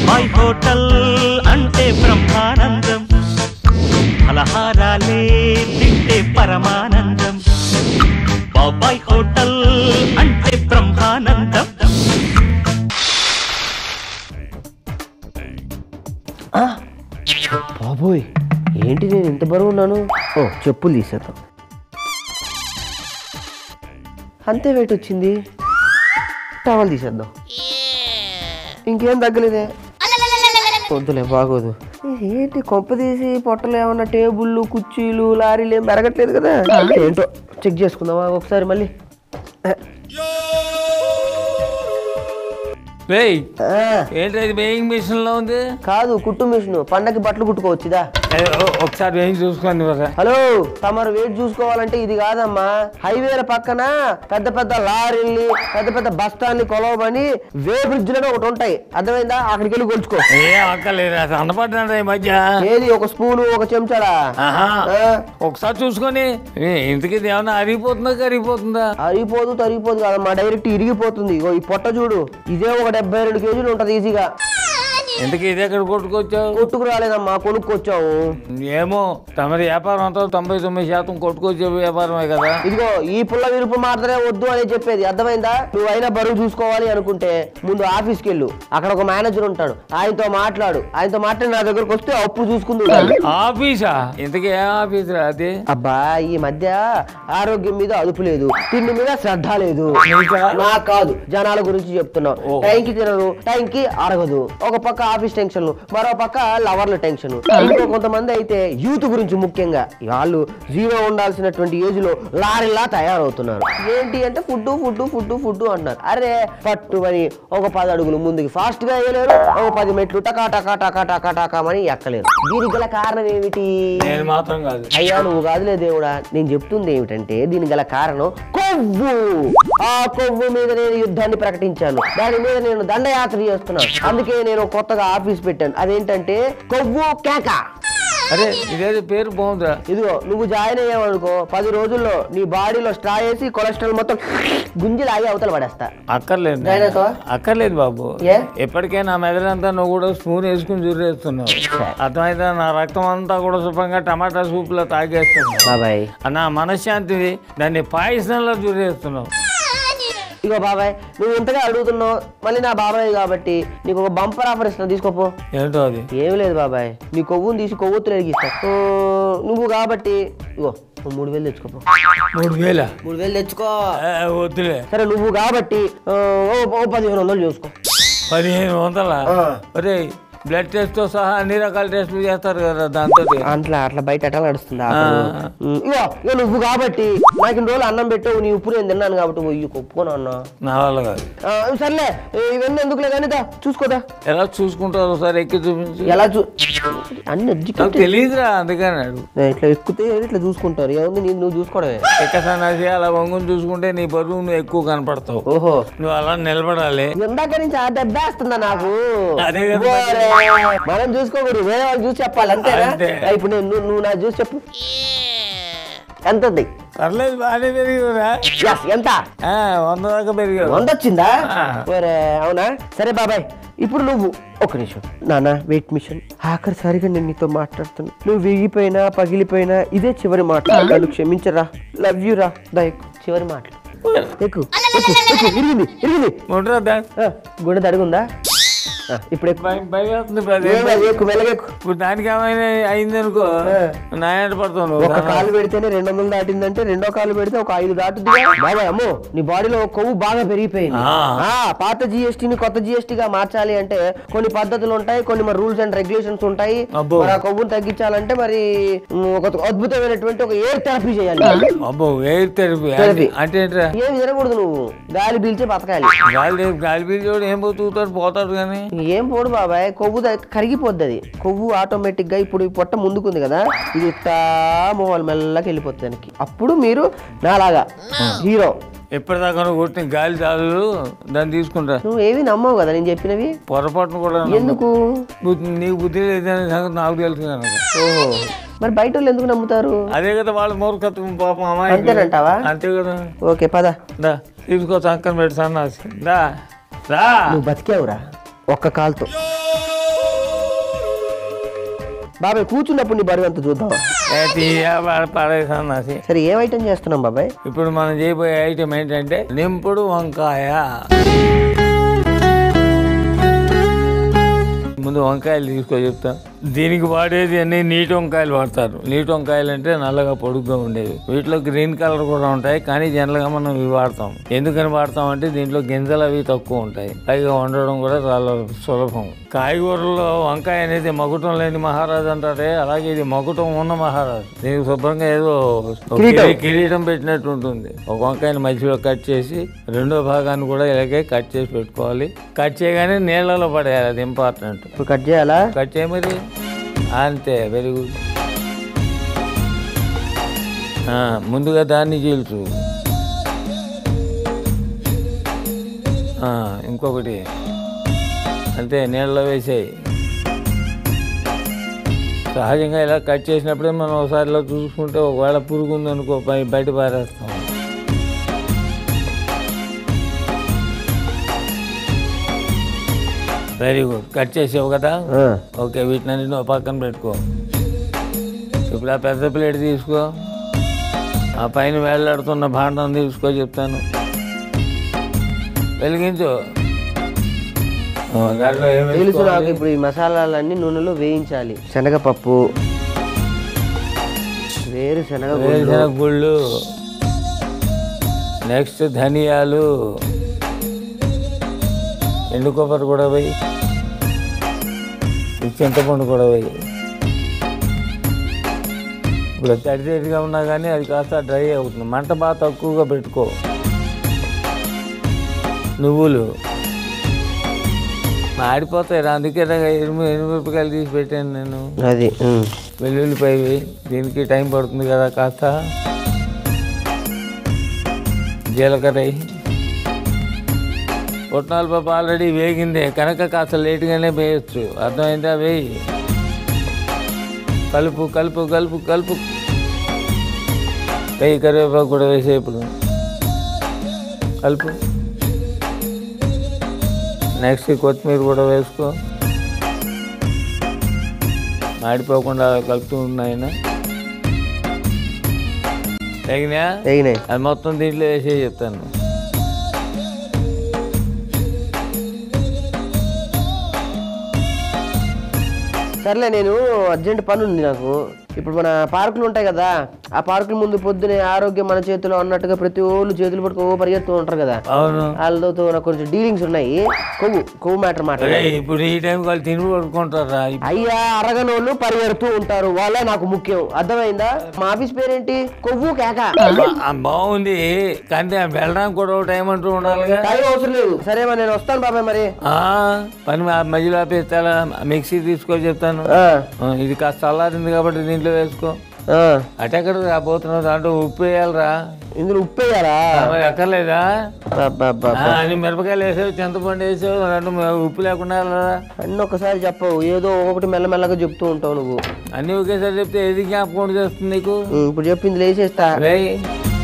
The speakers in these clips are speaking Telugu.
బాబాయ్ హోటల్ అంటే బ్రహ్మానందం ఫలహారాలే తింటే పరమానందం బాబాయ్ హోటల్ అంటే బ్రహ్మానందం బాబోయ్ ఏంటి నేను ఇంత బరువు ఉన్నాను ఓ చెప్పులు తీసేద్దాం అంతే వెయిట్ వచ్చింది టవల్ తీసేద్దాం ఇంకేం తగ్గలేదే వద్దులే బాగోదు ఏంటి కొంప తీసి పొట్టలు ఏమన్నా టేబుళ్ళు కుర్చీలు లారీలు ఏం పెరగట్లేదు కదా ఏంటో చెక్ చేసుకుందామా ఒకసారి మళ్ళీ వేయ్ ఆ, ఏంటి ఇది వేయింగ్ మిషన్ లో ఉంది కాదు కుట్టు మిషన్ పండగకి బట్టలు కుట్టుకోవచ్చుదా ఏ, ఓ- ఒకసారి వేయింగ్ చూసుకోండి కదా హలో తమరు వెయిట్ చూసుకోవాలంటే ఇది కాదమ్మా హైవేల పక్కన పెద్ద పెద్ద లారీల్ని పెద్ద పెద్ద బస్ స్టాండ్ని కొలవమని వే బ్రిడ్జ్లను ఒకటి ఉంటాయి అర్థమైందా అక్కడికి వెళ్ళి కొలుచుకో ఏ అక్కర్లేదు అసలు అన్నపడ్డా ఈ మధ్య ఏది ఒక స్పూను ఒక చెంచాడా ఆహా. ఆ, ఒకసారి చూసుకొని ఏ, ఇంతకీ ఇది ఏమన్నా అరిగిపోతుందా కరిగిపోతుందా అరిగిపోదు తరిగిపోదు కాదమ్మా డైరెక్ట్ ఇరిగిపోతుంది ఇగో ఈ పొట్ట చూడు ఇదే ఒక డెబ్బై రెండు కేజీలు ఉంటది ఈజీగా ఇంతకీ ఇది ఎక్కడ కొట్టుకొచ్చావు కొట్టుకు రాలేదమ్మా కొనుక్కొచ్చాము ఏమో తమరి వ్యాపారం అంతా తొంభై తొమ్మిది శాతం కొట్టుకొచ్చే వ్యాపారమే కదా ఇదిగో ఈ పుల్ల విరుపు మాత్రమే వద్దు అని చెప్పేది అర్థమైందా నువ్వైనా బరువు చూసుకోవాలి అనుకుంటే ముందు ఆఫీస్కి వెళ్ళు అక్కడ ఒక మేనేజర్ ఉంటాడు ఆయనతో మాట్లాడు ఆయనతో మాట్లాడి నా దగ్గరకు వస్తే అప్పు చూసుకుందు ఆఫీసా ఇంతకీ ఏ ఆఫీస్ రా అది అబ్బా ఈ మధ్య ఆరోగ్యం మీద అదుపు లేదు తిండి మీద శ్రద్ధ లేదు నీకా? నాకు కాదు జనాల గురించి చెప్తున్నావు ఓ. టైంకి తినరు టైంకి అరగదు ఒక పక్క ఆఫీస్ టెన్షన్లు మరో పక్క లవర్ల టెన్షన్ ఇంకో కొంతమంది అయితే యూత్ గురించి ముఖ్యంగా వాళ్ళు జీరో ఉండాల్సినటువంటి ఏజ్ లో లారీలా తయారవుతున్నారు ఏంటి అంటే ఫుడ్ ఫుడ్ ఫుడ్ ఫుడ్ అంటున్నారు అరే పట్టు అని ఒక పది అడుగులు ముందుకు ఫాస్ట్ గా వేయలేరు ఒక పది మెట్లు టకా టకా టకా టకా టకామని ఎక్కలేరు దీనికి గల కారణం ఏమిటి నేను మాత్రం కాదు అయ్యా నువ్వు కాదులే దేవుడా నేను చెప్తుంది ఏమిటంటే దీనికి గల కారణం కొవ్వు ఆ కొవ్వు మీద నేను యుద్ధాన్ని ప్రకటించాను దాని మీద నేను దండయాత్ర చేస్తున్నాను అందుకే నేను కొత్తగా ఆఫీస్ పెట్టాను అదేంటంటే కొవ్వు కేక అరే ఇదేదో పేరు బాగుందిరా ఇదిగో నువ్వు జాయిన్ అయ్యావనుకో పది రోజుల్లో నీ బాడీలో స్ట్రా వేసి కొలెస్ట్రాల్ మొత్తం గుంజి లాగి అవతల పడేస్తా అక్కర్లేదు జాయిన్ అవుతావా? అక్కర్లేదు బాబు ఏ? ఎప్పటికే నా మెదడంతా నువ్వు కూడా స్పూన్ వేసుకుని జుర్రేస్తున్నావు అర్థమైతే నా రక్తం అంతా కూడా శుభ్రంగా టమాటా సూప్లో తాగేస్తున్నావు బాబాయ్ ఆ నా మనశ్శాంతిది దాన్ని పాయసంలో జుర్రేస్తున్నావు ఇగో బాబాయ్ నువ్వు ఇంతగా అడుగుతున్నావు మళ్ళీ నా బాబాయ్ కాబట్టి నీకు ఒక బంపర్ ఆఫర్ ఇస్తున్నా తీసుకోపో ఏంటో అది ఏమి లేదు బాబాయ్ నీ కొవ్వుని తీసి కొవ్వొత్తులు ఎరిగిస్తా ఓ, నువ్వు కాబట్టి ఇగో ఓ మూడు వేలు తెచ్చుకోపో మూడు వేల మూడు వేలు తెచ్చుకో వద్దులే సరే నువ్వు కాబట్టి ఆ, ఓ ఓ పదిహేను వందలు చూసుకో పదిహేను వందల ఆ. అరే బ్లడ్ టెస్ట్ తో సహా అన్ని రకాల టెస్టులు చేస్తారు కదా దాంతో అట్లా అట్లా బయట అట్లా నడుస్తుంది ఇగో ఇగో నువ్వు కాబట్టి నాకు ఇన్ని రోజులు అన్నం పెట్టావు నీ ఉప్పు నేను తిన్నాను కాబట్టి పోయి ఒప్పుకోను అన్న నా వల్ల కాదు ఆ, సర్లే ఇవన్నీ ఎందుకులే కానీ దా చూసుకోదా ఎలా చూసుకుంటారు ఒకసారి ఎక్కి చూపించు ఎలా చూ అన్ని నాకు ఎడ్యుకేటెడ్ తెలియదురా అందుకని అడుగు ఇట్లా ఎక్కితే ఇట్లా చూసుకుంటారు ఏముంది నీ నువ్వు చూసుకోవడమే ఎక్క సన్నాసి అలా వంగుని చూసుకుంటే నీ బరువు నువ్వు ఎక్కువ కనపడతావు ఓహో నువ్వు అలా నిలబడాలి ఇందాక నుంచి ఆ దెబ్బేస్తుందా నాకు అదే కదా ఓరే, మనం చూసుకోకూడదు వేరే వాళ్ళు చూసి చెప్పాలి అంతేనా అంతే. ఆ, ఇప్పుడు నేను నువ్వు- నువ్వు నాకు చూసి చెప్పు ఎంత ఉంది పర్లేదు బాగానే పెరిగిరా Yes, ఎంత ఆ, వంద దాకా పెరిగావు వంద వచ్చిందా ఆ. ఒరే, అవునా సరే బాబాయ్ ఇప్పుడు నువ్వు ఒక నిమిషం నానా వెయిట్ మిషన్ ఆఖరిసారిగా నేను నీతో మాట్లాడుతున్నా నువ్వు విగిపోయినా పగిలిపోయినా ఇదే చివరి మాట నన్ను క్షమించరా లవ్ యూ రా దా ఎక్కు. చివరి మాటలు ఎక్కు ఎక్కు ఎక్కు ఇరిగింది ఇరిగింది ఉండరా దా ఆ, గుండె తడుగుందా ఆ, ఇప్పుడు ఎక్కు భయం భయం వేస్తుంది బ్రదర్. ఏం కాదు, ఎక్కు మెల్లగెక్కు ఇప్పుడు దానికి ఏమైనా అయింది అనుకో నా ఎంట పడతావు నువ్వు. ఒక కాలు పెడితేనే రెండు వందలు దాటిందంటే రెండో కాలు పెడితే ఒక ఐదు దాటుద్ది బాబాయ్ అమ్మో నీ బాడీలో కొవ్వు బాగా పెరిగిపోయింది ఆ. ఆ పాత జిఎస్టీని కొత్త GST గా మార్చాలి అంటే కొన్ని పద్ధతులు ఉంటాయి కొన్ని మరి రూల్స్ అండ్ రెగ్యులేషన్స్ ఉంటాయి అబ్బో. మరి ఆ కొవ్వును తగ్గించాలంటే మరి ఉమ్, ఒక అద్భుతమైనటువంటి ఒక ఎయిర్ థెరపీ చేయాలి అబ్బో ఎయిర్ థెరపీ థెరపీ. అంటే ఏంట్రా ఏమి తినకూడదు నువ్వు గాలి పీల్చే బతకాలి గాలి గాలి పీల్చోడు ఏం పోతుంటాడు పోతాడు కానీ ఏం పోడు బాబాయ్ కొవ్వు ద- కరిగిపోద్ది అది కొవ్వు ఆటోమేటిక్ గా ఇప్పుడు ఈ పొట్ట ముందుకుంది కదా ఇది ఇట్టా మోవాలి మెల్లకి వెళ్ళిపోతుంది దానికి అప్పుడు మీరు నాలాగా హీరో ఎప్పటిదాకా నువ్వు కొట్టిన గాలి చాలు దాన్ని తీసుకుంటా నువ్వు ఏవి నమ్మవు కదా నేను చెప్పినవి పొరపాటును కూడా నమ్మకు. ఎందుకు బుద్ధి- నీకు బుద్ధి లేదనే సంగతి నాకు తెలుసు కనుక ఓహో మరి బయట వాళ్ళు ఎందుకు నమ్ముతారు అదే కదా వాళ్ళ మూర్ఖత్వం పాపం అమ్మాయి అంతేనంటావా అంతే కదా ఓకే పద దా తీసుకో చక్కని పెట్టి సన్నాసి దా దా నువ్వు బతికావురా ఒక్క కాలుతో బాబాయ్ కూర్చున్నప్పుడు నీ బరువు ఎంత చూద్దాం ఏ తీయ పడేసాను నాసి సరే ఏం ఐటమ్ చేస్తున్నాం బాబాయ్ ఇప్పుడు మనం చేయబోయే ఐటమ్ ఏంటంటే నింపుడు వంకాయ ముందు వంకాయలు తీసుకో చెప్తా దీనికి వాడేది అన్ని నీటి వంకాయలు వాడతారు నీటి వంకాయలు అంటే నల్లగా పొడుగ్గా ఉండేవి వీటిలో గ్రీన్ కలర్ కూడా ఉంటాయి కానీ జనరల్గా మనం ఇవి వాడతాం ఎందుకని వాడతాం అంటే దీంట్లో గింజలు అవి తక్కువ ఉంటాయి పైగా వండడం కూడా చాలా సులభం కాయగూరలో వంకాయ అనేది మగుటం లేని మహారాజు అంటారే అలాగే ఇది మగుటం ఉన్న మహారాజు దీనికి శుభ్రంగా ఏదో ఒక కిరీటం. కిరీ- కిరీటం పెట్టినట్టు ఉంటుంది ఒక వంకాయని మధ్యలో కట్ చేసి రెండో భాగాన్ని కూడా ఇలాగే కట్ చేసి పెట్టుకోవాలి కట్ చేయగానే నీళ్ళలో పడేయాలి అది ఇంపార్టెంట్ ఇప్పుడు కట్ చేయాలా కట్ చేయ మరి అంతే వెరీ గుడ్ ఆ, ముందుగా దాన్ని చీల్చు ఆ, ఇంకొకటి అంతే నీళ్ళలో వేసేయి సహజంగా ఇలా కట్ చేసినప్పుడే మనం ఒకసారి ఇలా చూసుకుంటే ఒకవేళ పురుగు ఉందనుకో పై- బయట పారేస్తాం వెరీ గుడ్ కట్ చేసావు కదా ఆ, ఓకే వీటిని నువ్వు పక్కన పెట్టుకో ఇప్పుడు ఆ పెద్ద ప్లేట్ తీసుకో ఆ పైన వేలాడుతున్న భాండం తీసుకో చెప్తాను వెలిగించు ఆ, దాంట్లో ఏం తెలుసు నాకు వేసుకోవాలి? ఇప్పుడు ఈ మసాలాలన్నీ నూనెలో వేయించాలి శనగపప్పు వేరు శనగ వేరుశనగ గుళ్ళు నెక్స్ట్ ధనియాలు ఎండు కొబ్బరి కూడా పోయి చింతపండు కూడా పోయి ఇప్పుడు తడి తడిగా ఉన్నా కానీ అది కాస్త డ్రై అవుతుంది మంట బాగా తక్కువగా పెట్టుకో నువ్వులు మాడిపోతాయి రా అందుకే రా ఎనిమిది ఎనిమిరపకాయలు తీసి పెట్టాను నేను అది ఉమ్. వెల్లుల్లిపాయవి దీనికి టైం పడుతుంది కదా కాస్త జీలకర్ర వేయి. పుట్నాల పప్పు ఆల్రెడీ వేగిందే కనుక కాస్త లేటుగానే వేయచ్చు అర్థమైందా వేయి కలుపు కలుపు కలుపు కలుపు వేయి కరివేపాకు కూడా వేసే ఇప్పుడు కలుపు నెక్స్ట్ కొత్తిమీర కూడా వేసుకో మాడిపోకుండా కలుపుతూ ఉన్నాయన తగినా తెగినాయి అది మొత్తం దీంట్లో వేసే చెప్తాను సర్లే నేను అర్జెంట్ పని ఉంది నాకు ఇప్పుడు మన పార్కులు ఉంటాయి కదా ఆ పార్కుల ముందు పొద్దునే ఆరోగ్యం మన చేతిలో అన్నట్టుగా ప్రతి ఒళ్ళు చేతులు పట్టుకో పరిగెత్తూ ఉంటారు కదా అవును వాళ్ళతో నాకు కొంచెం డీలింగ్స్ ఉన్నాయి కొవ్వు కొవ్వు మ్యాటర్ మాట అరే ఇప్పుడు ఈ టైం వాళ్ళు తిని పడుకుంటారా అయ్యా అరగనోళ్ళు పరిగెడుతూ ఉంటారు వాళ్ళే నాకు ముఖ్యం అర్థమైందా మా ఆఫీస్ పేరేంటి కొవ్వు కేక ఆ, బాగుంది కానీ ఆ వెళ్ళడానికి కూడా ఒక టైం అంటూ ఉండాలిగా టైం అవసరం లేదు సరే మరి నేను వస్తాను బాబాయ్ మరి ఆ, పని మా- మధ్యలో ఆపేస్తా మిక్సీ తీసుకో చెప్తాను ఆ, ఆ, ఇది కాస్త చల్లారింది కాబట్టి దీంట్లో వేసుకో ఆ. అటెక్కడ రాబోతున్నావు దాంట్లో ఉప్పు వేయాలరా ఇందులో ఉప్పు వేయాలా మరి ఎక్కర్లేదా అబ్బబ్బబ్బ. ఆ, అన్ని మిరపకాయలు వేసావు చింతపండు వేసావు రెండు మ- ఉప్పు లేకుండా వెళ్ళరా అన్ని ఒకసారి చెప్పవు ఏదో ఒకటి మెల్లమెల్లగా చెప్తూ ఉంటావు నువ్వు అన్ని ఒకేసారి చెప్తే ఏది జ్ఞాపకం చేస్తుంది నీకు ఉమ్, ఇప్పుడు చెప్పింది లేచేస్తా వేయి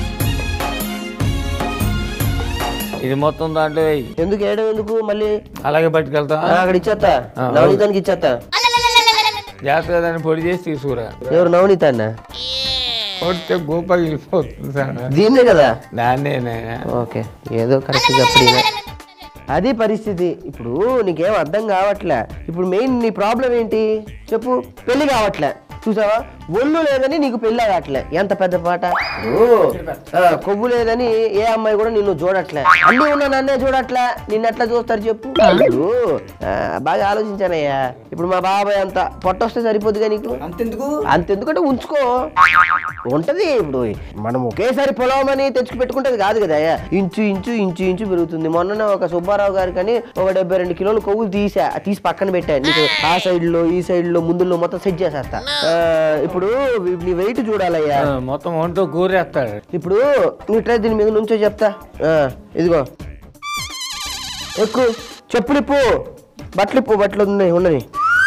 ఇది మొత్తం దాంట్లో వేయి ఎందుకు ఏడం ఎందుకు మళ్ళీ అలాగే పట్టుకెళ్తా ఆ, అక్కడ ఇచ్చేస్తా ఆ, నవనీతానికి ఇచ్చేస్తా జాగ్రత్తగా దాన్ని పొడి చేసి తీసుకురా ఎవరు నవనీత అన్న కొడితే గోప వెళ్ళిపోతుంది సార్ దీన్నే కదా దాన్నే నాయనా. ఓకే ఏదో కరెక్ట్ చెప్పడినా అది పరిస్థితి ఇప్పుడు నీకేం అర్థం కావట్లే ఇప్పుడు మెయిన్ నీ ప్రాబ్లం ఏంటి చెప్పు పెళ్లి కావట్లే చూసావా ఒళ్ళు లేదని నీకు పెళ్ళి అవ్వట్లే ఎంత పెద్ద పాట ఓ, ఆ, కొవ్వు లేదని ఏ అమ్మాయి కూడా నిన్ను చూడట్లే అన్ని ఉన్న నన్నే చూడట్లే నిన్ను ఎట్లా చూస్తారు చెప్పు ఇప్పుడు ఆ, బాగా ఆలోచించానయ్యా ఇప్పుడు మా బాబాయ్ అంత పొట్టొస్తే సరిపోద్దిగా నీకు అంతెందుకు అంతెందుకంటే ఉంచుకో ఉంటది ఇప్పుడు మనం ఒకేసారి పొలం అని తెచ్చుకు పెట్టుకుంటది కాదు కదా ఇంచు ఇంచు ఇంచు ఇంచు పెరుగుతుంది మొన్ననే ఒక సుబ్బారావు గారి కానీ ఒక డెబ్బై రెండు కిలోలు కొవ్వులు తీసా తీసి పక్కన పెట్టా నీకు ఆ సైడ్ లో ఈ సైడ్ లో ముందులో మొత్తం సెట్ చేసేస్తా ఆ, ఇప్పుడు నీ వెయిట్ చూడాలయ్యా ఆ, మొత్తం ఒంటో కూరేస్తాడు ఇప్పుడు నీ ట్రై దీని మీద నుంచో చెప్తా ఆ, ఇదిగో ఎక్కు చెప్పులు ఇప్పు బట్టలు ఇప్పు బట్టలు ఉన్నాయి ఉన్నది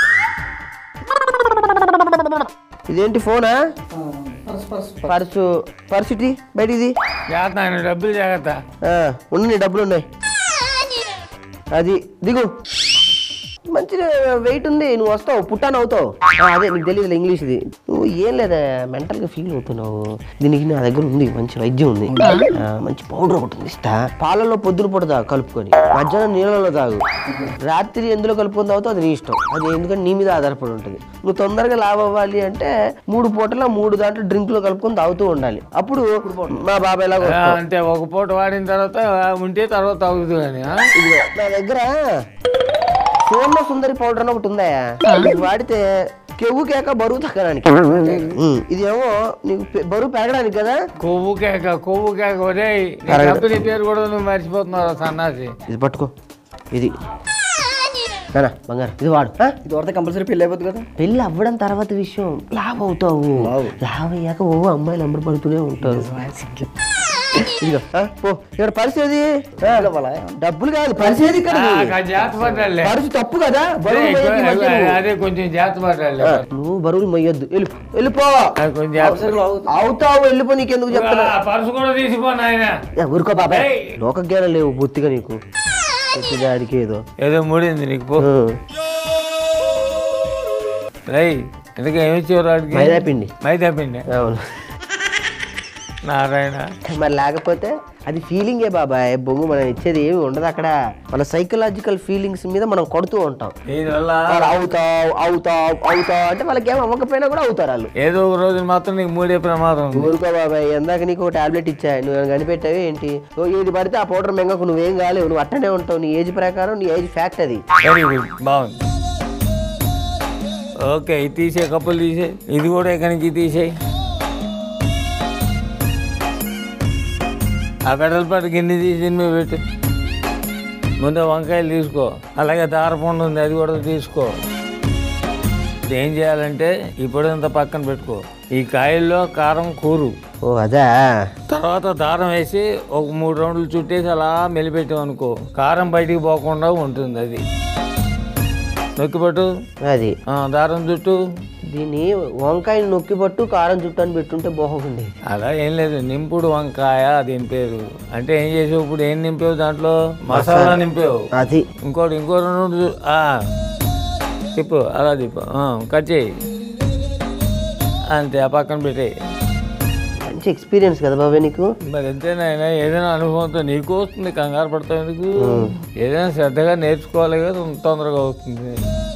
ఇదేంటి ఫోనా పర్సు పర్సు ఇటీ బయటిది జాగ్రత్త ఆయన డబ్బులు జాగ్రత్త ఆ, ఉన్నాయి డబ్బులు ఉన్నాయి అది దిగు మంచి వెయిట్ ఉంది నువ్వు వస్తావు పుట్టాను అవుతావు ఆ, అదే నీకు తెలియదు ఇంగ్లీష్ ఇది నువ్వు ఏం లేదా మెంటల్ గా ఫీల్ అవుతున్నావు దీనికి నా దగ్గర ఉంది మంచి వైద్యం ఉంది ఆ, మంచి పౌడర్ ఒకటి ఉంది ఇస్తా పాలలో పొద్దున పూట తాగు కలుపుకొని మధ్యాహ్నం నీళ్ళలో తాగు రాత్రి ఎందులో కలుపుకొని తాగుతావు అది నీ ఇష్టం అది ఎందుకంటే నీ మీద ఆధారపడి ఉంటుంది నువ్వు తొందరగా లావ్ అవ్వాలి అంటే మూడు పూటల మూడు దాంట్లో డ్రింక్ లో కలుపుకొని తాగుతూ ఉండాలి అప్పుడు మా బాబాయ్ లాగా ఆ, అంటే ఒక పూట వాడిన తర్వాత ఆ, ఉంటే తర్వాత అవుతుంది కానీ ఆ? ఇదిగో, నా దగ్గర సోమ సుందరి పౌడర్ అని ఒకటి ఉందా ఇది వాడితే కెవ్వు కేక బరువు తగ్గడానికి ఉమ్, ఇదేమో నీకు పె- బరువు పెరగడానికి కదా కొవ్వు కేక కొవ్వు కేక ఒరే కంపెనీ పేరు కూడా నువ్వు మర్చిపోతున్నావు సన్నాసి ఇది పట్టుకో ఇది నానా బంగారు ఇది వాడు ఆ? ఇది వాడితే కంపల్సరీ పెళ్ళి అయిపోతుంది కదా పెళ్ళి అవ్వడం తర్వాత విషయం లావ్ అవుతావు లావ్ అయ్యాక ఓ అమ్మాయిలు అమ్మడి పడుతూనే ఉంటారు ఇదిగో ఆ, పో ఇక్కడ పరిస్థితి డబ్బులు కాదు పరిస్థితి ఇక్కడ జాత పడ్డాలే పరిస్థితి తప్పు కదా బరువు మొయ్యొద్దు ఈ మధ్య నువ్వు. అదే కొంచెం జాత పడ్డాలే ఆ, నువ్వు బరువులు మొయ్యొద్దు వెళ్ళి వెళ్ళిపో కొంచెం జాగ్రత్త. అవుతావు వెళ్ళిపో నీకెందుకు చెప్తున్నా ఆ పర్సు కూడా తీసిపో నాయన ఏ, ఊరుకో బాబాయ్ ఏయ్. లోక జ్ఞానం లేవు బొత్తిగా నీకు దాడికి ఏదో ఏదో మూడింది నీకు పో ఆ, రై ఎందుకు ఏమి ఇచ్చేవారు వాడికి మైదా పిండి మైదా పిండి అవును నారాయణ మరి లేకపోతే అది ఫీలింగే బాబాయ్ బొంగు మనం ఇచ్చేది ఏమి ఉండదు అక్కడ మన సైకలాజికల్ ఫీలింగ్స్ మీద మనం కొడుతూ ఉంటాం దీనివల్ల వాళ్ళు అవుతావు అవుతావు అవుతావు అంటే వాళ్ళకి ఏం అవ్వకపోయినా కూడా అవుతారు వాళ్ళు ఏదో ఒక రోజు మాత్రం నీకు మూడే ప్రమాదం ఉంది ఊరుకో బాబాయ్ ఎందాక నీకు ఒక టాబ్లెట్ ఇచ్చా నువ్వు ఏమైనా కనిపెట్టావే ఏంటి ఓ ఏది పడితే ఆ పౌడర్ మెంగకు నువ్వేం కాలేవు నువ్వు అట్టనే ఉంటావు నీ ఏజ్ ప్రకారం నీ ఏజ్ ఫ్యాక్ట్ అది వెరీ గుడ్ బాగుంది ఓకే ఇది తీసే కప్పులు తీసే ఇది కూడా ఇక్కడి నుంచి తీసేయి ఆ వెడల్పాటి గిన్నె తీసి దీని మీద పెట్టు ముందు వంకాయలు తీసుకో అలాగే దారపండు ఉంది అది కూడా తీసుకో ఇది ఏం చేయాలంటే ఇప్పుడు ఇంత పక్కన పెట్టుకో ఈ కాయల్లో కారం కూరు ఓ అదా తర్వాత దారం వేసి ఒక మూడు రౌండ్లు చుట్టేసి అలా మెలిపెట్టాం అనుకో కారం బయటికి పోకుండా ఉంటుంది అది నొక్కిపట్టు అది ఆ, దారం చుట్టూ దీన్ని వంకాయని నొక్కి పట్టు కారం చుట్టూ అని పెట్టుంటే బాగుండేది అలా ఏం లేదు నింపుడు వంకాయ దీని పేరు అంటే ఏం చేసావు ఇప్పుడు ఏం నింపావు దాంట్లో మసాలా నింపావు అది ఇంకోటి ఇంకో రెండు చూ- ఆ, తిప్పు అలా తిప్పు ఆ, కట్ చేయి అంతే ఆ పక్కన పెట్టేయి మంచి ఎక్స్పీరియన్స్ కదా బాబాయ్ నీకు మరి ఎంతేనాయనా ఏదైనా అనుభవంతో నీకు వస్తుంది కంగారు పడతావు ఎందుకు ఏదైనా శ్రద్ధగా నేర్చుకోవాలి కదా తొందరగా వస్తుంది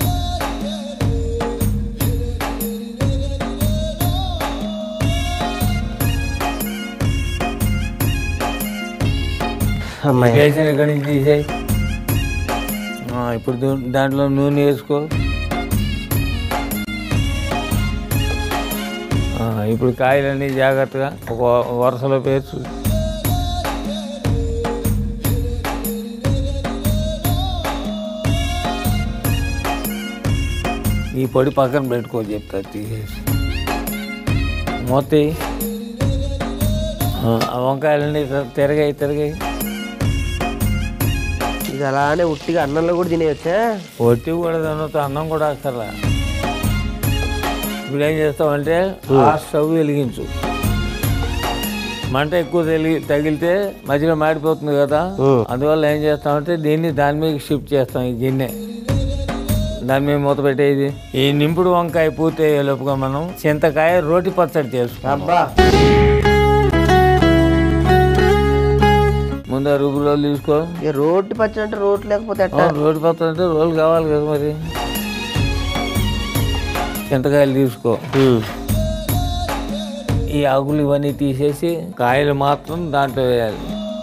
అమ్మాయి వేసిన ఇక్కడి నుంచి తీసేయి ఆ, ఇప్పుడు దో- దాంట్లో నూనె వేసుకో ఆ, ఇప్పుడు కాయలన్నీ జాగ్రత్తగా ఒక వరుసలో పేర్చు ఈ పొడి పక్కన పెట్టుకో చెప్తా తీసేసి మొత్తం ఆ వంకాయలన్నీ తిరగాయి తిరగాయి ఇది అలానే ఉట్టిగా అన్నంలో కూడా తినేయచ్చా ఒట్టి కూడా తినొచ్చు అన్నం కూడా అక్కర్లా ఇప్పుడు ఏం చేస్తామంటే ఆ స్టవ్ వెలిగించు మంట ఎక్కువ తగిలి తగిలితే మధ్యలో మాడిపోతుంది కదా అందువల్ల ఏం చేస్తామంటే దీన్ని దాని మీద షిఫ్ట్ చేస్తాం ఈ గిన్నె దాని మీద మూత పెట్టేది ఈ నింపుడు వంకాయ పూర్తి లోపుగా మనం చింతకాయ రోటి పచ్చడి చేసుకుంటాం అబ్బా ముందు ఆ రుబ్బు రోలు తీసుకో ఇక రోడ్డు పచ్చడి అంటే రోడ్డు లేకపోతే ఆ, ఎట్టా రోటి పచ్చడి అంటే రోలు కావాలి కదా మరి చింతకాయలు తీసుకో ఉమ్. ఈ ఆకులు ఇవన్నీ తీసేసి కాయలు మాత్రం దాంట్లో వేయాలి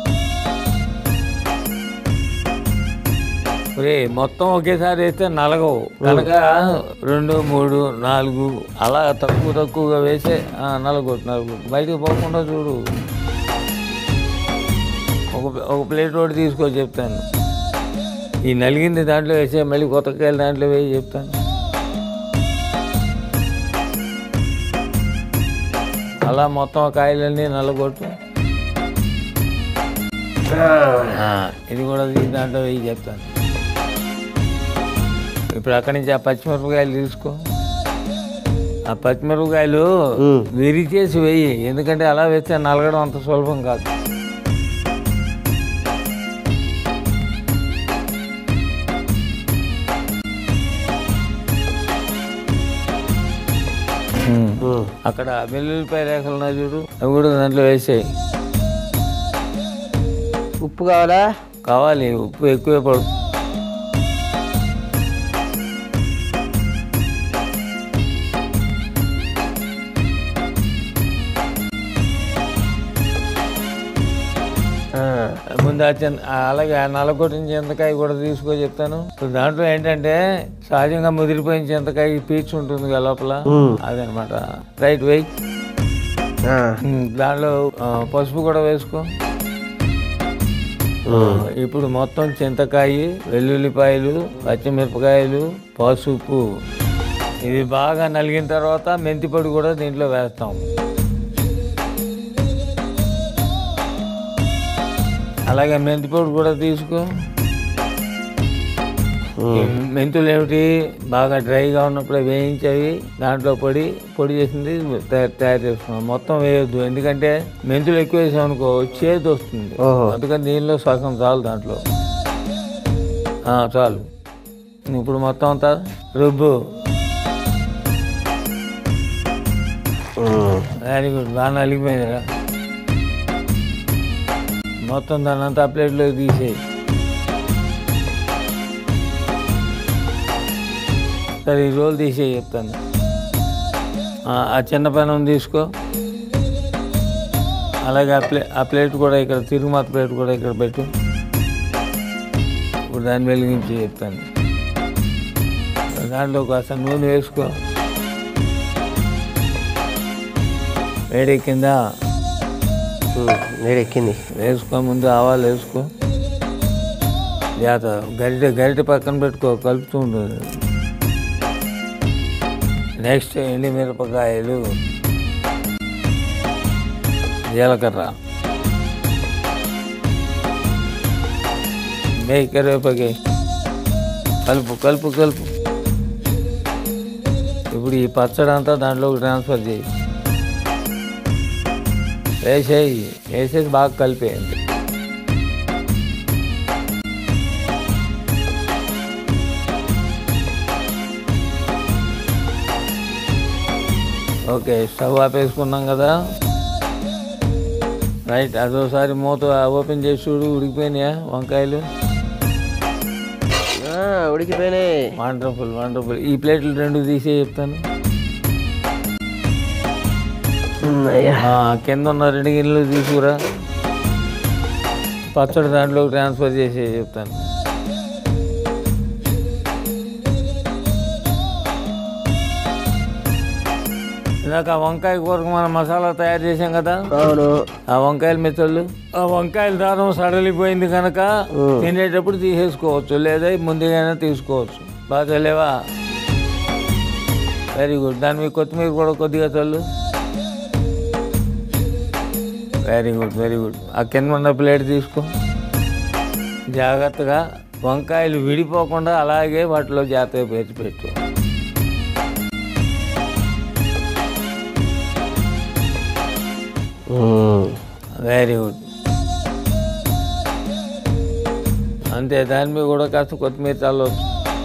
ఒరే మొత్తం ఒకేసారి వేస్తే నలగవు కనుక రెండు మూడు నాలుగు అలా తక్కువ తక్కువగా వేసే ఆ, నలగొట్టు నలగొట్టు బయటకు పోకుండా చూడు ఒక ఒక ప్లేట్ రోడ్డు తీసుకో చెప్తాను ఈ నలిగింది దాంట్లో వేసే మళ్ళీ కొత్త కాయలు దాంట్లో వేసి చెప్తాను అలా మొత్తం కాయలన్నీ నల్లగొట్టు ఆ, ఇది కూడా తీసి దాంట్లో వేయి చెప్తాను ఇప్పుడు అక్కడి నుంచి ఆ పచ్చిమిరపకాయలు తీసుకో ఆ పచ్చిమిరపకాయలు ఉమ్. విరిచేసి వేయి ఎందుకంటే అలా వేస్తే నలగడం అంత సులభం కాదు ఉమ్. ఉమ్. అక్కడ వెల్లుల్లిపాయ రేఖలు ఉన్నాయి చూడు అవి కూడా దాంట్లో వేసేయి ఉప్పు కావాలా కావాలి ఉప్పు ఎక్కువే పడు ఆ. ముందు ఆ చిన్న ఆ అలాగే ఆ నల్లగొట్టిన చింతకాయ కూడా తీసుకో చెప్తాను ఇప్పుడు దాంట్లో ఏంటంటే సహజంగా ముదిరిపోయిన చింతకాయ పీచు ఉంటుంది కదా లోపల ఉమ్. అదనమాట రైట్ వెయ్యి ఆ. ఉమ్, దాంట్లో ఆ, పసుపు కూడా వేసుకో ఉమ్. ఇప్పుడు మొత్తం చింతకాయ వెల్లుల్లిపాయలు పచ్చిమిరపకాయలు పసుపు ఇది బాగా నలిగిన తర్వాత మెంతిపొడి కూడా దీంట్లో వేస్తాం అలాగే మెంతిపొడి కూడా తీసుకో ఈ మెంతులు ఏమిటి బాగా డ్రైగా ఉన్నప్పుడే వేయించేవి దాంట్లో పొడి పొడి చేసింది తయారు తయారు చేసుకున్నాం మొత్తం వేయొద్దు ఎందుకంటే మెంతులు ఎక్కువ వేసామనుకో చేదు వస్తుంది ఓహో. అందుకని దీనిలో సగం చాలు దాంట్లో ఆ, చాలు ఇప్పుడు మొత్తం అంతా రుబ్బు ఉమ్. వెరీ గుడ్ బాగా నలిగిపోయిందిరా మొత్తం దాన్ని అంతా ప్లేట్లోకి తీసేయి సరే ఈ రోల్ తీసేయి చెప్తాను ఆ, ఆ చిన్న పెనం తీసుకో అలాగే ఆ ప్లే ఆ ప్లేట్ కూడా ఇక్కడ తిరుగుమాత ప్లేట్ కూడా ఇక్కడ పెట్టు ఇప్పుడు దాన్ని వెలిగించి చెప్తాను దాంట్లో కాస్త నూనె వేసుకో వేడెక్కిందా ఉమ్. వేడెక్కింది వేసుకో ముందు ఆవాలు వేసుకో జాత గరిటె గరిటె పక్కన పెట్టుకో కలుపుతూ ఉంటుంది నెక్స్ట్ ఎండి మిరపకాయలు జీలకర్ర నెయ్యి కరివేపాకి కలుపు కలుపు కలుపు ఇప్పుడు ఈ పచ్చడి అంతా దాంట్లోకి ట్రాన్స్ఫర్ చేయి వేసేయి వేసేసి బాగా కలిపేయండి ఓకే స్టవ్ ఆపేసుకున్నాం కదా రైట్ అదోసారి మూత ఓపెన్ చేసి చూడు ఉడికిపోయినాయా వంకాయలు ఆ, ఉడికిపోయినాయి వండర్ఫుల్ వండర్ఫుల్ ఈ ప్లేట్లు రెండు తీసే చెప్తాను ఉమ్, అయ్యా ఆ, కింద ఉన్న రెండు గిన్నెలు తీసుకురా పచ్చడి దాంట్లో ట్రాన్స్ఫర్ చేసి చెప్తాను ఇందాక ఆ వంకాయ కూరకు మనం మసాలా తయారు చేసాం కదా అవును ఆ వంకాయల మెత్తళ్ళు ఆ వంకాయల దారం సడలిపోయింది కనుక తినేటప్పుడు తీసేసుకోవచ్చు లేదా ముందుగానే తీసుకోవచ్చు బాగా తెలియవా వెరీ గుడ్ దాని మీద కొత్తిమీర కూడా కొద్దిగా చల్లు వెరీ గుడ్ వెరీ గుడ్ ఆ కింద ఉన్న ప్లేట్ తీసుకో జాగ్రత్తగా వంకాయలు విడిపోకుండా అలాగే వాటిలో జాగ్రత్తగా పేర్చి పెట్టు ఉమ్. వెరీ గుడ్ అంతే దాని మీద కూడా కాస్త కొత్తిమీర చల్లవచ్చు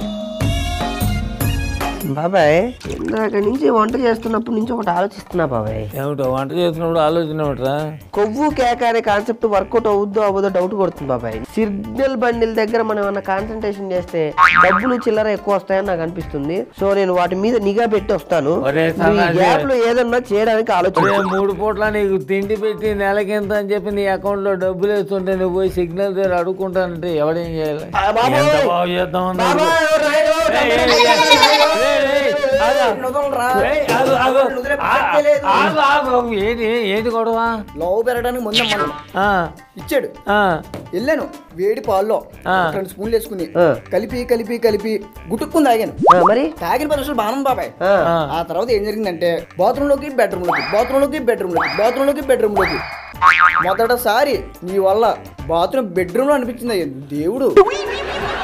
బాబాయ్ ఇందాక నుంచి వంట చేస్తున్నప్పటి నుంచి ఒకటి ఆలోచిస్తున్నా బాబాయ్ ఏమిటో వంట చేసినప్పుడు ఆలోచన ఏమిట్రా కొవ్వు కేక అనే కాన్సెప్ట్ వర్కౌట్ అవుద్దో అవ్వదో డౌట్ కొడుతుంది బాబాయ్ సిగ్నల్ బండిల దగ్గర మనం ఏమన్నా కాన్సన్ట్రేషన్ చేస్తే డబ్బులు చిల్లర ఎక్కువ వస్తాయని నాకు అనిపిస్తుంది సో నేను వాటి మీద నిఘా పెట్టి వస్తాను ఒరే నువ్వు ఈ సన్నాసి. గ్యాప్ లో ఏదన్నా చేయడానికి ఆలోచన ఒరే, మూడు పూట్ల నీకు తిండి పెట్టి నెలకింత అని చెప్పి నీ అకౌంట్ లో డబ్బులు వేస్తుంటే నువ్వు పోయి సిగ్నల్ దగ్గర అడుక్కుంటానంటే ఎవడేం చేయాలి ఆ, బాబాయ్. ఎంత బాగు చేద్దాం అన్నాడు. బాబాయ్, ఓ రాయుడు, ఏయ్, ఏయ్, ఏయ్, ఏయ్, ఏయ్, ఆగు. ఏయ్, ఆగు, ఆగు. ఆ, ఆగు, ఆగు. ఏంటి ఏంటి గొడవ లవ్ పెరగడానికి ముందు మనం ఆ, ఇచ్చాడు ఆ, వెళ్ళాను వేడి పాల్లో ఆ. ఒక రెండు స్పూన్లు వేసుకుని ఆ. కలిపి కలిపి కలిపి గుట్టుక్కుని తాగాను ఆ, మరి తాగిన పది నిమిషాలు బాగుంది బాబాయ్ ఆ, ఆ. ఆ తర్వాత ఏం జరిగిందంటే బాత్రూమ్ లోకి బెడ్రూమ్ లోకి బాత్రూమ్ లోకి బెడ్రూమ్ లోకి బాత్రూమ్ లోకి బెడ్రూమ్ లోకి మొదటిసారి నీ వల్ల బాత్రూమ్ బెడ్రూమ్ లో అనిపించింది అయ్యా దేవుడు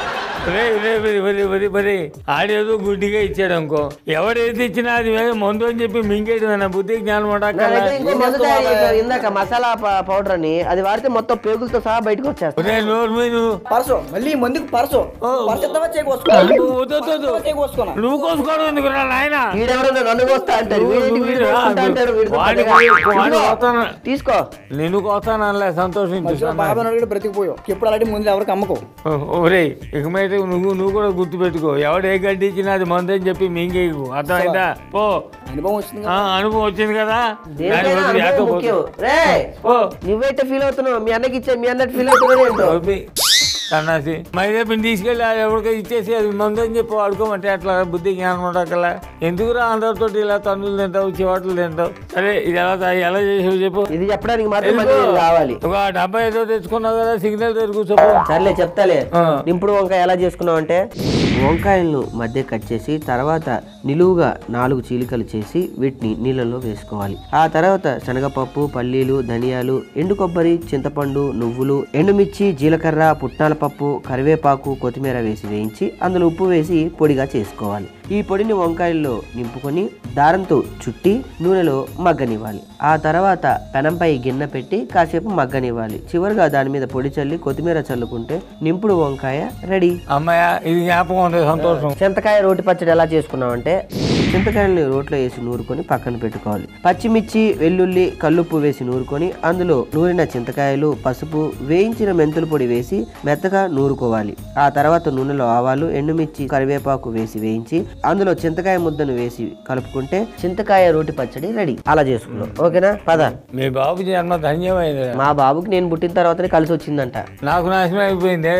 రే రే మరి మరి మరి మరి ఆడేదో గుడ్డిగా ఇచ్చాడు అనుకో ఎవడేది ఇచ్చినా అది వేరే మందు అని చెప్పి మింగేది నా బుద్ధి జ్ఞానం నా ఉండక్కర్లా. దగ్గర ఇంకో మందు తయారు చేశారు ఇందాక మసాలా ప- పౌడర్ అని అది వాడితే మొత్తం పేగులతో సహా బయటకు వచ్చేస్తారు ఒరే నోరు మీద నువ్వు పరసు మళ్ళీ ఈ మందుకు పరసు ఓ. పరసు ఎత్తవా చేయి వద్దు, వద్దు, వద్దు. చేయి కోసుకున్నా నువ్వు కోసుకోవడం ఎందుకు రా నాయన వీడెవరన్నా నన్ను కోస్తా అంటాడు వీడేంటి వీడు నువ్వు కోసుకుంటా అంటాడు వీడితో వాడికి పెద్దగా. వాడికి ఇదిగో, పోతాను. తీసుకో నిన్ను కోస్తానలే సంతోషించు మధ్యలో బాబా అడిగి బ్రతికిపోయావు ఎప్పుడు అలాంటి ముందు ఎవరికి అమ్మకో ఒరే ఇక మీద నువ్వు నువ్వు కూడా గుర్తుపెట్టుకో ఎవడు ఏ గడ్డి ఇచ్చినా అది మందు అని చెప్పి మింగేయకు అర్థమైందా ఓ అనుభవం వచ్చింది ఆ, అనుభవం వచ్చింది కదా దాని దేనికైనా బదులు అనుభవం ఏతో ముఖ్యం పోతు. రేయ్ ఓ నువ్వైతే ఫీల్ అవుతున్నావు మీ అన్నకి ఇచ్చే మీ అన్నట్టు ఫీల్ అవుతున్నావు ఏంటో ఓపి. సన్నాసి మైదా పిండి తీసుకెళ్ళి అది ఎవరికో ఇచ్చేసి అది మందు అని చెప్పి వాడుకోమంటే అట్లా బుద్ధి జ్ఞానం ఉండకల్లా ఎందుకురా అందరితో ఇలా తన్నులు తింటావు చివాట్లు తింటావు సరే ఇది ఎలా తా- ఎలా చేసావు చెప్పు ఇది చెప్పడానికి మాత్రం మళ్ళీ నేను కావాలి ఒక డబ్బా ఏదో తెచ్చుకున్నావు కదా సిగ్నల్ దగ్గర కూర్చోపో సర్లే చెప్తాలే ఆ. నింపుడు వంకాయ ఎలా చేసుకున్నావు అంటే వంకాయలను మధ్య కట్ చేసి తర్వాత నిలువుగా నాలుగు చీలికలు చేసి వీటిని నీళ్ళలో వేసుకోవాలి ఆ తర్వాత శనగపప్పు పల్లీలు ధనియాలు ఎండు కొబ్బరి చింతపండు నువ్వులు ఎండుమిర్చి జీలకర్ర పుట్నాల పప్పు కరివేపాకు కొత్తిమీర వేసి వేయించి అందులో ఉప్పు వేసి పొడిగా చేసుకోవాలి ఈ పొడిని వంకాయల్లో నింపుకొని దారంతో చుట్టి నూనెలో మగ్గనివ్వాలి ఆ తర్వాత పెనంపై గిన్నె పెట్టి కాసేపు మగ్గనివ్వాలి చివరిగా దాని మీద పొడి చల్లి కొత్తిమీర చల్లుకుంటే నింపుడు వంకాయ రెడీ అమ్మాయ ఇది జ్ఞాపకం ఉంది సంతోషం చింతకాయ రోటి పచ్చడి ఎలా చేసుకున్నామంటే చింతకాయలని రోట్లో వేసి నూరుకొని పక్కన పెట్టుకోవాలి పచ్చిమిర్చి వెల్లుల్లి కల్లుప్పు వేసి నూరుకొని అందులో నూరిన చింతకాయలు పసుపు వేయించిన మెంతుల పొడి వేసి మెత్తగా నూరుకోవాలి ఆ తర్వాత నూనెలో ఆవాలు ఎండుమిర్చి కరివేపాకు వేసి వేయించి అందులో చింతకాయ ముద్దను వేసి కలుపుకుంటే చింతకాయ రోటి పచ్చడి రెడీ అలా చేసుకున్నాం ఓకేనా పద మీ బాబు జన్మ ధన్యమైంది మా బాబుకి నేను పుట్టిన తర్వాతనే కలిసి వచ్చిందంట నాకు నాశనం అయిపోయింది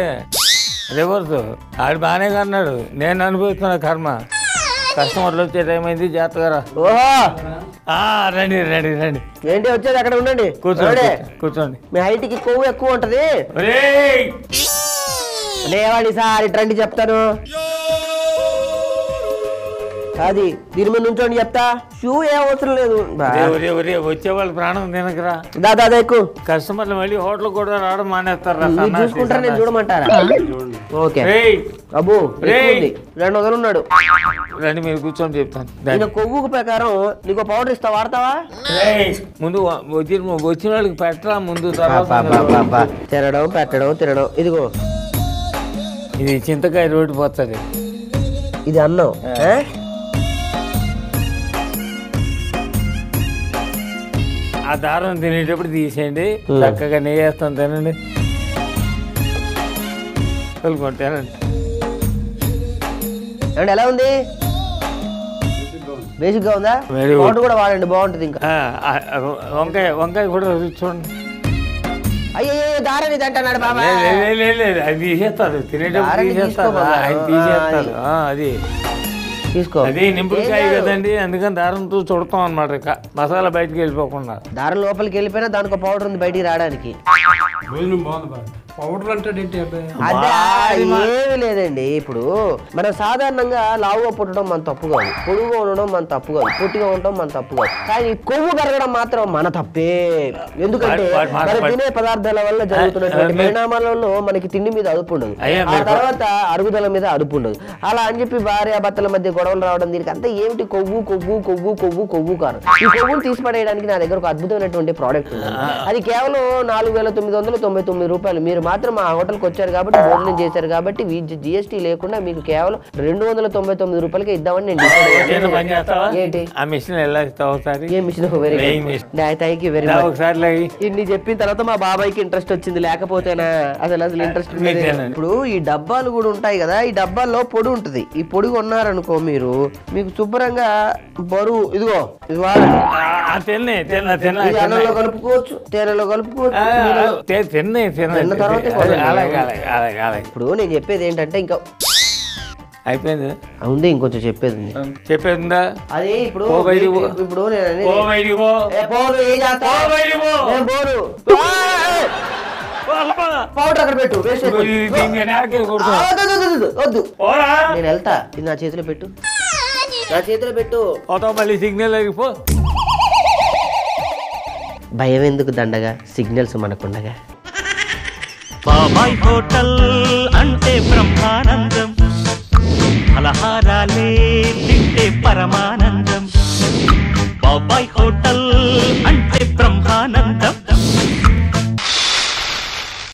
రివర్స్ ఆడు బాగానే కన్నాడు నేను అనుభవిస్తున్న కర్మ కస్టమర్లు వచ్చే టైం అయింది జాగ్రత్తగా రా. ఓహో ఆ రండి రండి రండి ఏంటి వచ్చేది అక్కడ ఉండండి కూర్చోండి చూడండి. కూర్చో- కూర్చోండి మీ హైట్ కి కొవ్వు ఎక్కువ ఉంటది ఒరేయ్! లేవాడి సార్ ఇట్రండి చెప్తాను అది దీని మీద నుంచోండి చెప్తా షూ ఏ అవసరం లేదు బా. ఒరే, ఒరే, ఒరే, వచ్చే వాళ్ళ ప్రాణం తినకరా దా దా ఎక్కువ కస్టమర్లు మళ్ళీ హోటల్ కూడా రావడం మానేస్తారా మీరు సన్నాసి, చూసుకుంటారా నేను సన్నాసి. చూడమంటారా ఓకే రేయ్, అబ్బు రేయ్. ఎక్కువ ఉంది. రెండు వందలు ఉన్నాడు రండి మీరు కూర్చొని చెప్తాను రండి. నేను కొవ్వుకు ప్రకారం నీకు పౌడర్ ఇస్తా వాడతావా రేయ్, ముందు వ- వచ్చిన వచ్చిన వాళ్ళకి పెట్టరా ముందు బా, బా, బా, బా, తర్వాత బా. తినడం పెట్టడం తినడం ఇదిగో ఇది చింతకాయ రోడ్డు పోతుంది ఇది అన్నం ఆ? ఆ దారం తినేటప్పుడు తీసేయండి చక్కగా నెయ్యి వేస్తాను తినండి కలుపుకోండి తినండి ఏమండి ఎలా ఉంది బేసిక్ గా ఉందా Very good. పౌడర్ కూడా వాడండి బాగుంటుంది ఇంకా ఆ, ఆ, వంకాయ వంకాయ కూడా రుచి చూడండి అయ్యో దారని అంటున్నాడు బాబా లే, లే, లే, లే, లే, అది తీసేస్తారు తినేటప్పుడు దారాన్ని తీసేస్తారు తీసుకో బాబా. ఆయన తీసేస్తారు ఆ, అది తీసుకో అది నింపుడుకాయ ఏం కాదు. కదండి అందుకని దారంతో చుడతాం అనమాట ఇక మసాలా బయటికి వెళ్ళిపోకుండా దారం లోపలికి వెళ్ళిపోయినా దానికి పౌడర్ ఉంది బయటికి రావడానికి పౌడర్ అంటే ఏంటి అబ్బాయి అదే ఏమీ లేదండి ఇప్పుడు మనం సాధారణంగా లావుగా పుట్టడం మన తప్పు కాదు పొడుగుగా ఉండడం మన తప్పు కాదు పొట్టిగా ఉండడం మన తప్పు కాదు కానీ ఈ కొవ్వు కరగడం మాత్రం మన తప్పే ఎందుకంటే వాడు- వాడు- మనం వాడు- తినే పదార్థాల వల్ల జరుగుతున్నటువంటి ఆ, మీరు- పరిణామాలలో మనకి తిండి మీద అదుపు ఉండదు అయ్యా, ఆ మీరు- తర్వాత అరుగుదల మీద అదుపు ఉండదు అలా అని చెప్పి భార్య భర్తల మధ్య గొడవలు రావడం దీనికి అంతా ఏమిటి కొవ్వు కొవ్వు కొవ్వు కొవ్వు కొవ్వు కారు ఈ కొవ్వును తీసి పడేయడానికి నా దగ్గర ఒక అద్భుతమైనటువంటి ప్రోడక్ట్ ఉంది అది కేవలం నాలుగు వేల తొమ్మిది వందల తొంభై తొమ్మిది రూపాయలు మీరు మాత్రం ఆ హోటల్కి వచ్చారు కాబట్టి భోజనం చేశారు కాబట్టి జిఎస్టీ లేకుండా మీకు కేవలం రెండు వందల తొంభై తొమ్మిది రూపాయలకి ఇద్దామని నేను decide నేను చేశాను. పని చేస్తావా ఏంటి ఆ మిషన్ ఎలా ఇస్తావు ఒకసారి ఏ మిషన్ వెరీ Weighing గుడ్ machine. Thank you very the much ఒకసారి లాగి ఇన్ని చెప్పిన తర్వాత మా బాబాయ్కి ఇంట్రెస్ట్ వచ్చింది లేకపోతేనా అసలు అసలు ఇంట్రెస్ట్ మీకు తెలియదు. ఇప్పుడు ఈ డబ్బాలు కూడా ఉంటాయి కదా ఈ డబ్బాల్లో పొడి ఉంటుంది ఈ పొడి కొన్నారనుకో మీరు మీకు శుభ్రంగా బరువు ఇదిగో ఇది వాడండి ఆ, తిన్నే తిన్న తిన్న ఇది అన్నంలో కలుపుకోవచ్చు తేనెలో కలుపుకోవచ్చు నీళ్ళలో- తిన్నే తిన్న తిన్న తర్వాతే అదే, కొనండి. అలాగే అలాగే అలాగే అలాగే ఇప్పుడు నేను చెప్పేది ఏంటంటే ఇంకా అయిపోయింది ఉంది ఇంకొంచెం చెప్పేది ఉంది చెప్పేసిందా అది ఇప్పుడు పో బయటికి పో. ఇప్పుడు నేను అనేది- ఓ బయటికి పో ఏ, పోరు ఏం చేస్తా పో బయటికి పో. నేను పోరు పో, పో. పౌడర్ అక్కడ పెట్టు వేస్ట్ ఇది అయిపోతుంది. దీన్ని నాకే కొడుతు. ఆ, వద్దు, వద్దు, వద్దు, వద్దు పోరా. నేను వెళ్తా ఇది నా చేతిలో పెట్టు నా చేతిలో పెట్టు పోతావు మళ్ళీ సిగ్నల్ పో భయం ఎందుకు దండగా సిగ్నల్స్ మనకుండగా బాబాయ్ హోటల్ అంటే బ్రహ్మానందం పలహారాలే తింటే పరమానందం బాబాయ్